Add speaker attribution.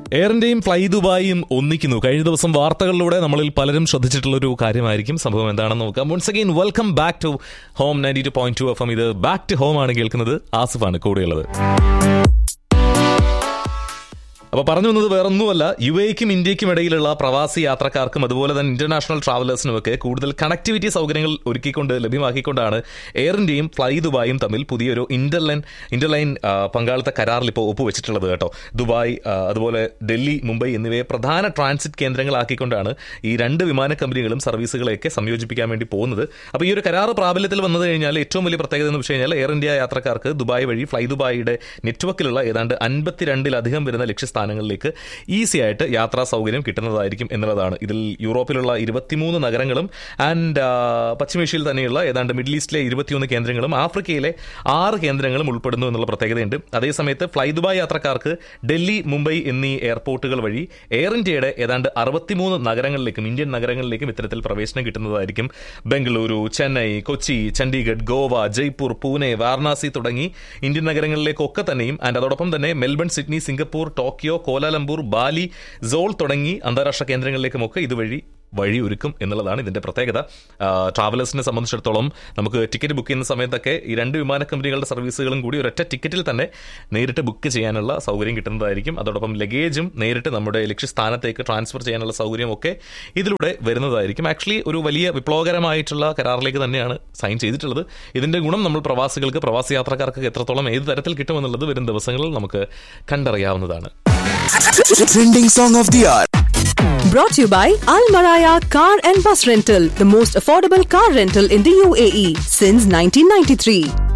Speaker 1: എയറിന്റെയും fly ദുബായും ഒന്നിക്കുന്നു കഴിഞ്ഞ ദിവസം വാർത്തകളിലൂടെ നമ്മളിൽ പലരും ശ്രദ്ധിച്ചിട്ടുള്ള ഒരു കാര്യമായിരിക്കും സംഭവം എന്താണെന്ന് നോക്കാം once again welcome back to home ninety two point two F M ഇത് ബാക്ക് ടു ഹോം ആണ് കേൾക്കുന്നത് ആസിഫാണ് കൂടെയുള്ളത് അപ്പൊ പറഞ്ഞു വന്നത് വേറൊന്നുമല്ല യു എക്കും ഇന്ത്യക്കും ഇടയിലുള്ള പ്രവാസി യാത്രക്കാർക്കും അതുപോലെ തന്നെ ഇന്റർനാഷണൽ ട്രാവലേഴ്സിനും ഒക്കെ കൂടുതൽ കണക്ടിവിറ്റി സൗകര്യങ്ങൾ ഒരുക്കിക്കൊണ്ട് ലഭ്യമാക്കിക്കൊണ്ടാണ് എയർ ഇന്ത്യയും ഫ്ലൈ ദുബായും തമ്മിൽ പുതിയൊരു ഇന്റർലൈൻ ഇന്റർലൈൻ ആ, പങ്കാളിത്ത കരാറിൽ ഇപ്പോൾ ഒപ്പുവെച്ചിട്ടുള്ളത് കേട്ടോ ദുബായ് ആ, അതുപോലെ ഡൽഹി മുംബൈ എന്നിവയെ പ്രധാന ട്രാൻസിറ്റ് കേന്ദ്രങ്ങളാക്കിക്കൊണ്ടാണ് ഈ രണ്ട് വിമാന കമ്പനികളും സർവീസുകളെയൊക്കെ സംയോജിപ്പിക്കാൻ വേണ്ടി പോകുന്നത് അപ്പോൾ ഈ ഒരു കരാർ പ്രാബല്യത്തിൽ വന്നത് കഴിഞ്ഞാൽ ഏറ്റവും വലിയ പ്രത്യേകത എന്ന് വെച്ച് കഴിഞ്ഞാൽ എയർ ഇന്ത്യ യാത്രക്കാർക്ക് ദുബായ് വഴി ഫ്ലൈ ദുബായിയുടെ നെറ്റ്വർക്കിലുള്ള ഏതാണ്ട് അൻപത്തിരണ്ടിലധികം വരുന്ന ലക്ഷ്യസ്ഥാനങ്ങളിലേക്ക് ഈസി ആയിട്ട് യാത്രാ സൗകര്യം കിട്ടുന്നതായിരിക്കും എന്നുള്ളതാണ് ഇതിൽ യൂറോപ്പിലുള്ള ഇരുപത്തിമൂന്ന് നഗരങ്ങളും ആൻഡ് പശ്ചിമേഷ്യയിൽ തന്നെയുള്ള ഏതാണ്ട് മിഡിൽ ഈസ്റ്റിലെ ഇരുപത്തിയൊന്ന് കേന്ദ്രങ്ങളും ആഫ്രിക്കയിലെ ആറ് കേന്ദ്രങ്ങളും ഉൾപ്പെടുന്നു എന്നുള്ള പ്രത്യേകതയുണ്ട് അതേസമയത്ത് ഫ്ലൈ ദുബായ് യാത്രക്കാർക്ക് ഡൽഹി മുംബൈ എന്നീ എയർപോർട്ടുകൾ വഴി എയർ ഇന്ത്യയുടെ ഏതാണ്ട് അറുപത്തിമൂന്ന് നഗരങ്ങളിലേക്കും ഇന്ത്യൻ നഗരങ്ങളിലേക്കും ഇത്തരത്തിൽ പ്രവേശനം കിട്ടുന്നതായിരിക്കും ബംഗളൂരു ചെന്നൈ കൊച്ചി ചണ്ഡീഗഡ് ഗോവ ജയ്പൂർ പൂനെ വാരണാസി തുടങ്ങി ഇന്ത്യൻ നഗരങ്ങളിലേക്കൊക്കെ തന്നെയും ആൻഡ് അതോടൊപ്പം തന്നെ Melbourne Sydney Singapore Tokyo Kuala Lumpur Bali Seoul തുടങ്ങി അന്താരാഷ്ട്ര കേന്ദ്രങ്ങളിലേക്കുമൊക്കെ ഇതുവഴി വഴി ഒരുക്കും എന്നുള്ളതാണ് ഇതിന്റെ പ്രത്യേകത ആ, ട്രാവലേഴ്സിനെ സംബന്ധിച്ചിടത്തോളം നമുക്ക് ടിക്കറ്റ് ബുക്ക് ചെയ്യുന്ന സമയത്തൊക്കെ ഈ രണ്ട് വിമാന കമ്പനികളുടെ സർവീസുകളും കൂടി ഒരൊറ്റ ടിക്കറ്റിൽ തന്നെ നേരിട്ട് ബുക്ക് ചെയ്യാനുള്ള സൗകര്യം കിട്ടുന്നതായിരിക്കും അതോടൊപ്പം ലഗേജും നേരിട്ട് നമ്മുടെ ലക്ഷ്യസ്ഥാനത്തേക്ക് ട്രാൻസ്ഫർ ചെയ്യാനുള്ള സൗകര്യം ഒക്കെ ഇതിലൂടെ വരുന്നതായിരിക്കും ആക്ച്വലി ഒരു വലിയ വിപ്ലവകരമായിട്ടുള്ള കരാറിലേക്ക് തന്നെയാണ് സൈൻ ചെയ്തിട്ടുള്ളത് ഇതിന്റെ ഗുണം നമ്മൾ പ്രവാസികൾക്ക് പ്രവാസി യാത്രക്കാർക്ക് എത്രത്തോളം ഏത് തരത്തിൽ കിട്ടുമെന്നുള്ളത് വരും ദിവസങ്ങളിൽ നമുക്ക് കണ്ടറിയാവുന്നതാണ്
Speaker 2: Trending song of the hour.
Speaker 3: Brought to you by Al Maraya Car and Bus Rental, the most affordable car rental in the UAE since 1993.